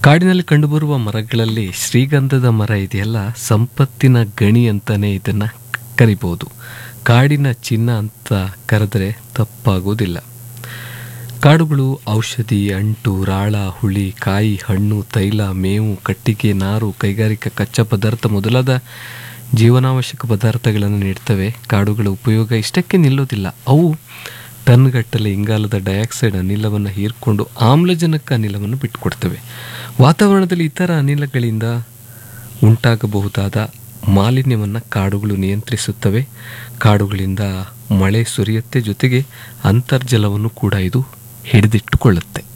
ಕಾಡಿನಲ್ಲಿ ಕಂಡುಬರುವ ಮರಗಳಲ್ಲಿ ಶ್ರೀಗಂಧದ ಮರ ಇದೆಯಲ್ಲ ಸಂಪತ್ತಿನ ಗಣಿ ಅಂತಲೇ ಇದನ್ನು ಕರಿಬೋದು ಕಾಡಿನ ಚಿನ್ನ ಅಂತ ಕರೆದರೆ ತಪ್ಪಾಗೋದಿಲ್ಲ ಕಾಡುಗಳು ಔಷಧಿ ಅಂಟು ರಾಳ ಹುಳಿ ಕಾಯಿ ಹಣ್ಣು ತೈಲ ಮೇವು ಕಟ್ಟಿಗೆ ನಾರು ಕೈಗಾರಿಕಾ ಕಚ್ಚಾ ಪದಾರ್ಥ ಮೊದಲಾದ ಜೀವನಾವಶ್ಯಕ ಪದಾರ್ಥಗಳನ್ನು ನೀಡ್ತವೆ ಕಾಡುಗಳ ಉಪಯೋಗ ಇಷ್ಟಕ್ಕೆ ನಿಲ್ಲೋದಿಲ್ಲ ಅವು ಟನ್ಗಟ್ಟಲೆ ಇಂಗಾಲದ ಡೈಆಕ್ಸೈಡ್ ಅನಿಲವನ್ನು ಹೀರ್ಕೊಂಡು ಆಮ್ಲಜನಕ ಅನಿಲವನ್ನು ಬಿಟ್ಟುಕೊಡ್ತವೆ ವಾತಾವರಣದಲ್ಲಿ ಇತರ ಅನಿಲಗಳಿಂದ ಉಂಟಾಗಬಹುದಾದ ಮಾಲಿನ್ಯವನ್ನು ಕಾಡುಗಳು ನಿಯಂತ್ರಿಸುತ್ತವೆ ಕಾಡುಗಳಿಂದ ಮಳೆ ಸುರಿಯುತ್ತೆ ಜೊತೆಗೆ ಅಂತರ್ಜಲವನ್ನು ಕೂಡ ಇದು ಹಿಡಿದಿಟ್ಟುಕೊಳ್ಳುತ್ತೆ